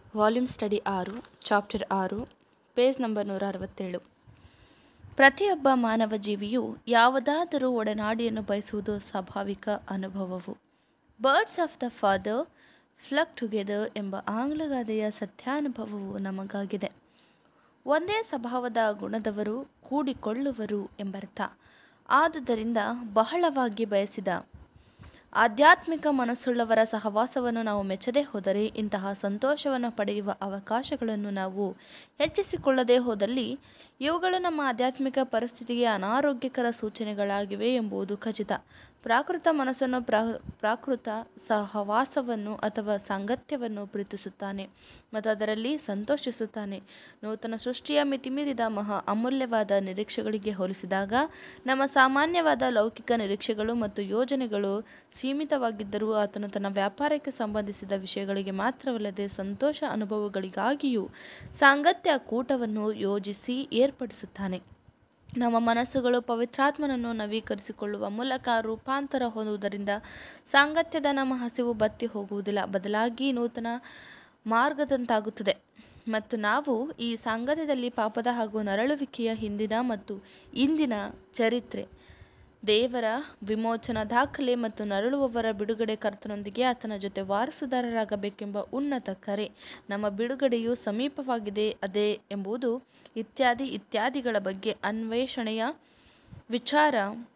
volume study ಆರು chapter ಆರು page number ನೂರ ಅರವತ್ತೇಳು ಪ್ರತಿಯೊಬ್ಬ ಮಾನವ ಜೀವಿಯು ಯಾವುದಾದರೂ ಒಡನಾಡಿಯನ್ನು ಬಯಸುವುದು ಸ್ವಾಭಾವಿಕ ಅನುಭವವು birds of the feather flock together ಎಂಬ ಆಂಗ್ಲಗಾದೆಯ ಸತ್ಯಾನುಭವವು ನಮಗಾಗಿದೆ ಒಂದೇ ಸ್ವಭಾವದ ಗುಣದವರು ಕೂಡಿಕೊಳ್ಳುವರು ಎಂಬರ್ಥ ಆದುದರಿಂದ ಬಹಳವಾಗಿ ಬಯಸಿದ ಆಧ್ಯಾತ್ಮಿಕ ಮನಸ್ಸುಳ್ಳವರ ಸಹವಾಸವನ್ನು ನಾವು ಮೆಚ್ಚದೇ ಹೋದರೆ ಇಂತಹ ಸಂತೋಷವನ್ನು ಪಡೆಯುವ ಅವಕಾಶಗಳನ್ನು ನಾವು ಹೆಚ್ಚಿಸಿಕೊಳ್ಳದೇ ಹೋದಲ್ಲಿ ಇವುಗಳು ನಮ್ಮ ಆಧ್ಯಾತ್ಮಿಕ ಪರಿಸ್ಥಿತಿಗೆ ಅನಾರೋಗ್ಯಕರ ಸೂಚನೆಗಳಾಗಿವೆ ಎಂಬುದು ಖಚಿತ ಪ್ರಾಕೃತ ಮನಸ್ಸನ್ನು ಪ್ರಾ ಪ್ರಾಕೃತ ಸಹವಾಸವನ್ನು ಅಥವಾ ಸಾಂಗತ್ಯವನ್ನು ಪ್ರೀತಿಸುತ್ತಾನೆ ಮತ್ತು ಅದರಲ್ಲಿ ಸಂತೋಷಿಸುತ್ತಾನೆ ನೂತನ ಸೃಷ್ಟಿಯ ಮಿತಿಮೀರಿದ ಮಹಾ ಅಮೂಲ್ಯವಾದ ನಿರೀಕ್ಷೆಗಳಿಗೆ ಹೋಲಿಸಿದಾಗ ನಮ್ಮ ಸಾಮಾನ್ಯವಾದ ಲೌಕಿಕ ನಿರೀಕ್ಷೆಗಳು ಮತ್ತು ಯೋಜನೆಗಳು ಸೀಮಿತವಾಗಿದ್ದರೂ ಆತನು ತನ್ನ ವ್ಯಾಪಾರಕ್ಕೆ ಸಂಬಂಧಿಸಿದ ವಿಷಯಗಳಿಗೆ ಮಾತ್ರವಲ್ಲದೆ ಸಂತೋಷ ಅನುಭವಗಳಿಗಾಗಿಯೂ ಸಾಂಗತ್ಯ ಕೂಟವನ್ನು ಯೋಜಿಸಿ ಏರ್ಪಡಿಸುತ್ತಾನೆ ನಮ್ಮ ಮನಸ್ಸುಗಳು ಪವಿತ್ರಾತ್ಮನನ್ನು ನವೀಕರಿಸಿಕೊಳ್ಳುವ ಮೂಲಕ ರೂಪಾಂತರ ಹೊಂದುವುದರಿಂದ ಸಾಂಗತ್ಯದ ನಮ್ಮ ಹಸಿವು ಬತ್ತಿ ಹೋಗುವುದಿಲ್ಲ ಬದಲಾಗಿ ನೂತನ ಮಾರ್ಗದಂತಾಗುತ್ತದೆ ಮತ್ತು ನಾವು ಈ ಸಾಂಗತ್ಯದಲ್ಲಿ ಪಾಪದ ಹಾಗೂ ನರಳುವಿಕೆಯ ಹಿಂದಿನ ಮತ್ತು ಇಂದಿನ ಚರಿತ್ರೆ ದೇವರ ವಿಮೋಚನಾ ದಾಖಲೆ ಮತ್ತು ನರಳುವವರ ಬಿಡುಗಡೆ ಕರ್ತನೊಂದಿಗೆ ಆತನ ಜೊತೆ ವಾರಸುದಾರರಾಗಬೇಕೆಂಬ ಉನ್ನತ ಕರೆ ನಮ್ಮ ಬಿಡುಗಡೆಯು ಸಮೀಪವಾಗಿದೆ ಅದೇ ಎಂಬುದು ಇತ್ಯಾದಿ ಇತ್ಯಾದಿಗಳ ಬಗ್ಗೆ ಅನ್ವೇಷಣೆಯ ವಿಚಾರ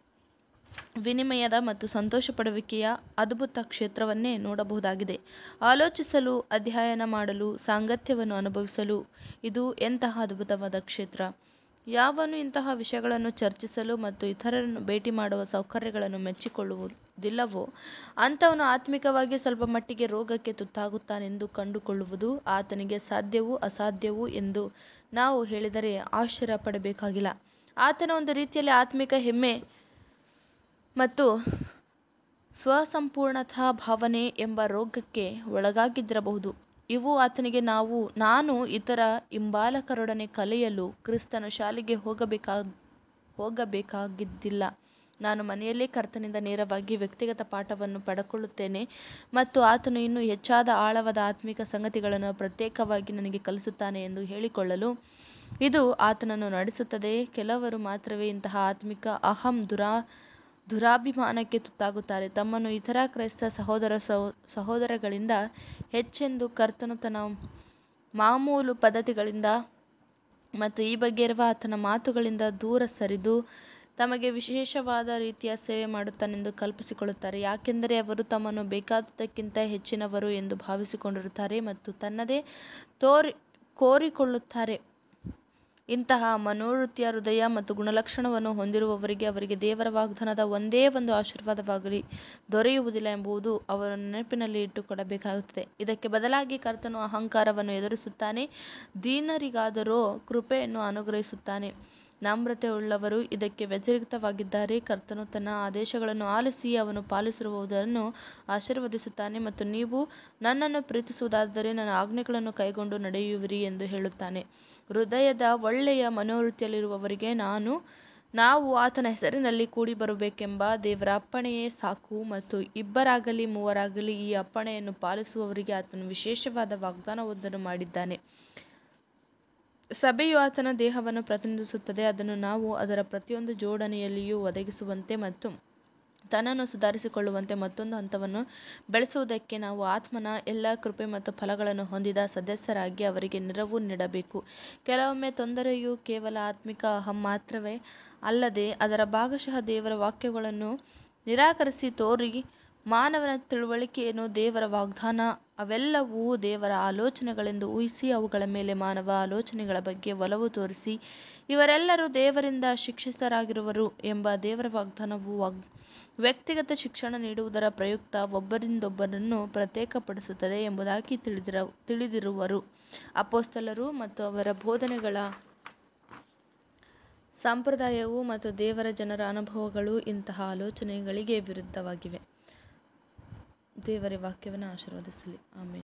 ವಿನಿಮಯದ ಮತ್ತು ಸಂತೋಷಪಡುವಿಕೆಯ ಅದ್ಭುತ ಕ್ಷೇತ್ರವನ್ನೇ ನೋಡಬಹುದಾಗಿದೆ ಆಲೋಚಿಸಲು ಅಧ್ಯಯನ ಮಾಡಲು ಸಾಂಗತ್ಯವನ್ನು ಅನುಭವಿಸಲು ಇದು ಎಂತಹ ಅದ್ಭುತವಾದ ಕ್ಷೇತ್ರ ಯಾವನು ಇಂತಹ ವಿಷಯಗಳನ್ನು ಚರ್ಚಿಸಲು ಮತ್ತು ಇತರರನ್ನು ಭೇಟಿ ಮಾಡುವ ಸೌಕರ್ಯಗಳನ್ನು ಮೆಚ್ಚಿಕೊಳ್ಳುವುದಿಲ್ಲವೋ ಅಂಥವನು ಆತ್ಮಿಕವಾಗಿ ಸ್ವಲ್ಪ ಮಟ್ಟಿಗೆ ರೋಗಕ್ಕೆ ತುತ್ತಾಗುತ್ತಾನೆಂದು ಕಂಡುಕೊಳ್ಳುವುದು ಆತನಿಗೆ ಸಾಧ್ಯವೂ ಅಸಾಧ್ಯವೂ ಎಂದು ನಾವು ಹೇಳಿದರೆ ಆಶ್ಚರ್ಯ ಪಡಬೇಕಾಗಿಲ್ಲ ಆತನ ಒಂದು ರೀತಿಯಲ್ಲಿ ಆತ್ಮಿಕ ಹೆಮ್ಮೆ ಮತ್ತು ಸ್ವಸಂಪೂರ್ಣತಾ ಭಾವನೆ ಎಂಬ ರೋಗಕ್ಕೆ ಒಳಗಾಗಿದ್ದಿರಬಹುದು ಇವು ಆತನಿಗೆ ನಾವು ನಾನು ಇತರ ಹಿಂಬಾಲಕರೊಡನೆ ಕಲಿಯಲು ಕ್ರಿಸ್ತನ ಶಾಲೆಗೆ ಹೋಗಬೇಕಾ ಹೋಗಬೇಕಾಗಿದ್ದಿಲ್ಲ ನಾನು ಮನೆಯಲ್ಲೇ ಕರ್ತನಿಂದ ನೇರವಾಗಿ ವ್ಯಕ್ತಿಗತ ಪಾಠವನ್ನು ಪಡೆದುಕೊಳ್ಳುತ್ತೇನೆ ಮತ್ತು ಆತನು ಇನ್ನೂ ಹೆಚ್ಚಾದ ಆಳವಾದ ಆತ್ಮಿಕ ಸಂಗತಿಗಳನ್ನು ಪ್ರತ್ಯೇಕವಾಗಿ ನನಗೆ ಕಲಿಸುತ್ತಾನೆ ಎಂದು ಹೇಳಿಕೊಳ್ಳಲು ಇದು ಆತನನ್ನು ನಡೆಸುತ್ತದೆ ಕೆಲವರು ಮಾತ್ರವೇ ಇಂತಹ ಆತ್ಮಿಕ ಅಹಂ ದುರಾ ದುರಾಭಿಮಾನಕ್ಕೆ ತುತ್ತಾಗುತ್ತಾರೆ ತಮ್ಮನ್ನು ಇತರ ಕ್ರೈಸ್ತ ಸಹೋದರ ಸಹೋದರಗಳಿಂದ ಹೆಚ್ಚೆಂದು ಕರ್ತನು ತನ್ನ ಮಾಮೂಲು ಪದ್ಧತಿಗಳಿಂದ ಮತ್ತು ಈ ಬಗ್ಗೆ ಇರುವ ಆತನ ಮಾತುಗಳಿಂದ ದೂರ ಸರಿದು ತಮಗೆ ವಿಶೇಷವಾದ ರೀತಿಯ ಸೇವೆ ಮಾಡುತ್ತಾನೆಂದು ಕಲ್ಪಿಸಿಕೊಳ್ಳುತ್ತಾರೆ ಯಾಕೆಂದರೆ ಅವರು ತಮ್ಮನ್ನು ಬೇಕಾದದ್ದಕ್ಕಿಂತ ಹೆಚ್ಚಿನವರು ಎಂದು ಭಾವಿಸಿಕೊಂಡಿರುತ್ತಾರೆ ಮತ್ತು ತನ್ನದೇ ತೋರಿ ಕೋರಿಕೊಳ್ಳುತ್ತಾರೆ ಇಂತಹ ಮನೋವೃತ್ತಿಯ ಹೃದಯ ಮತ್ತು ಗುಣಲಕ್ಷಣವನ್ನು ಹೊಂದಿರುವವರಿಗೆ ಅವರಿಗೆ ದೇವರ ವಾಗ್ದಾನದ ಒಂದೇ ಒಂದು ಆಶೀರ್ವಾದವಾಗಲಿ ದೊರೆಯುವುದಿಲ್ಲ ಎಂಬುದು ಅವರ ನೆನಪಿನಲ್ಲಿ ಇಟ್ಟುಕೊಳ್ಳಬೇಕಾಗುತ್ತದೆ ಇದಕ್ಕೆ ಬದಲಾಗಿ ಕರ್ತನು ಅಹಂಕಾರವನ್ನು ಎದುರಿಸುತ್ತಾನೆ ದೀನರಿಗಾದರೋ ಕೃಪೆಯನ್ನು ಅನುಗ್ರಹಿಸುತ್ತಾನೆ ನಮ್ರತೆಯುಳ್ಳವರು ಇದಕ್ಕೆ ವ್ಯತಿರಿಕ್ತವಾಗಿದ್ದಾರೆ ಕರ್ತನು ತನ್ನ ಆದೇಶಗಳನ್ನು ಆಲಿಸಿ ಅವನು ಪಾಲಿಸಿರುವುದನ್ನು ಆಶೀರ್ವದಿಸುತ್ತಾನೆ ಮತ್ತು ನೀವು ನನ್ನನ್ನು ಪ್ರೀತಿಸುವುದಾದರೆ ನನ್ನ ಆಜ್ಞೆಗಳನ್ನು ಕೈಗೊಂಡು ನಡೆಯುವಿರಿ ಎಂದು ಹೇಳುತ್ತಾನೆ ಹೃದಯದ ಒಳ್ಳೆಯ ಮನೋವೃತ್ತಿಯಲ್ಲಿರುವವರಿಗೆ ನಾನು ನಾವು ಆತನ ಹೆಸರಿನಲ್ಲಿ ಕೂಡಿ ಬರಬೇಕೆಂಬ ದೇವರ ಅಪ್ಪಣೆಯೇ ಸಾಕು ಮತ್ತು ಇಬ್ಬರಾಗಲಿ ಮೂವರಾಗಲಿ ಈ ಅಪ್ಪಣೆಯನ್ನು ಪಾಲಿಸುವವರಿಗೆ ಆತನು ವಿಶೇಷವಾದ ವಾಗ್ದಾನವೊಂದನ್ನು ಮಾಡಿದ್ದಾನೆ ಸಭೆಯು ಆತನ ದೇಹವನ್ನು ಪ್ರತಿನಿಧಿಸುತ್ತದೆ ಅದನ್ನು ನಾವು ಅದರ ಪ್ರತಿಯೊಂದು ಜೋಡಣೆಯಲ್ಲಿಯೂ ಒದಗಿಸುವಂತೆ ಮತ್ತು ತನ್ನನ್ನು ಸುಧಾರಿಸಿಕೊಳ್ಳುವಂತೆ ಮತ್ತೊಂದು ಹಂತವನ್ನು ಬೆಳೆಸುವುದಕ್ಕೆ ನಾವು ಆತ್ಮನ ಎಲ್ಲ ಕೃಪೆ ಮತ್ತು ಫಲಗಳನ್ನು ಹೊಂದಿದ ಸದಸ್ಯರಾಗಿ ಅವರಿಗೆ ನೆರವು ನೀಡಬೇಕು ಕೆಲವೊಮ್ಮೆ ತೊಂದರೆಯು ಕೇವಲ ಆತ್ಮಿಕ ಅಹಂ ಮಾತ್ರವೇ ಅಲ್ಲದೆ ಅದರ ಭಾಗಶಃ ದೇವರ ವಾಕ್ಯಗಳನ್ನು ನಿರಾಕರಿಸಿ ತೋರಿ ಮಾನವನ ತಿಳುವಳಿಕೆಯನ್ನು ದೇವರ ವಾಗ್ದಾನ ಅವೆಲ್ಲವೂ ದೇವರ ಆಲೋಚನೆಗಳೆಂದು ಊಹಿಸಿ ಅವುಗಳ ಮೇಲೆ ಮಾನವ ಆಲೋಚನೆಗಳ ಬಗ್ಗೆ ಒಲವು ತೋರಿಸಿ ಇವರೆಲ್ಲರೂ ದೇವರಿಂದ ಶಿಕ್ಷಿತರಾಗಿರುವರು ಎಂಬ ದೇವರ ವಾಗ್ದಾನವು ವಾಗ್ ವ್ಯಕ್ತಿಗತ ಶಿಕ್ಷಣ ನೀಡುವುದರ ಪ್ರಯುಕ್ತ ಒಬ್ಬರಿಂದೊಬ್ಬರನ್ನು ಪ್ರತ್ಯೇಕಪಡಿಸುತ್ತದೆ ಎಂಬುದಾಗಿ ತಿಳಿದಿರ ತಿಳಿದಿರುವರು ಅಪೋಸ್ತಲರು ಮತ್ತು ಅವರ ಬೋಧನೆಗಳ ಸಂಪ್ರದಾಯವು ಮತ್ತು ದೇವರ ಜನರ ಅನುಭವಗಳು ಇಂತಹ ಆಲೋಚನೆಗಳಿಗೆ ವಿರುದ್ಧವಾಗಿವೆ ದೇವರ ವಾಕ್ಯವನ್ನು ಆಶೀರ್ವದಿಸಲಿ ಆಮೇಲೆ